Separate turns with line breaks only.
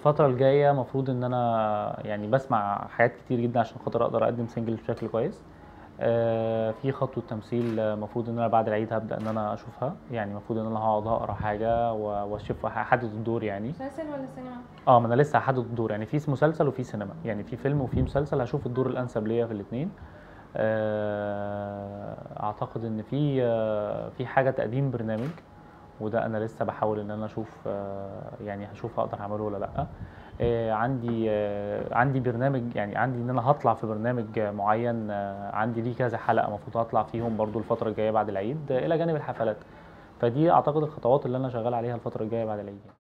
الفترة الجاية المفروض ان انا يعني بسمع حاجات كتير جدا عشان خاطر اقدر اقدم سنجل بشكل كويس آه، في خطوة تمثيل المفروض ان انا بعد العيد هبدأ ان انا اشوفها يعني المفروض ان انا هقعد اقرا حاجة و- واشوف احدد الدور يعني
مسلسل ولا سينما؟
اه ما انا لسه هحدد الدور يعني في مسلسل وفي سينما يعني في فيلم وفي مسلسل هشوف الدور الانسب ليا في الاثنين اعتقد ان في آه، في حاجه تقديم برنامج وده انا لسه بحاول ان انا اشوف آه، يعني هشوف اقدر اعمله ولا لا آه، عندي آه، عندي برنامج يعني عندي ان انا هطلع في برنامج معين آه، عندي ليه كذا حلقه المفروض هطلع فيهم برضو الفتره الجايه بعد العيد آه، الى جانب الحفلات فدي اعتقد الخطوات اللي انا شغال عليها الفتره الجايه بعد العيد يعني.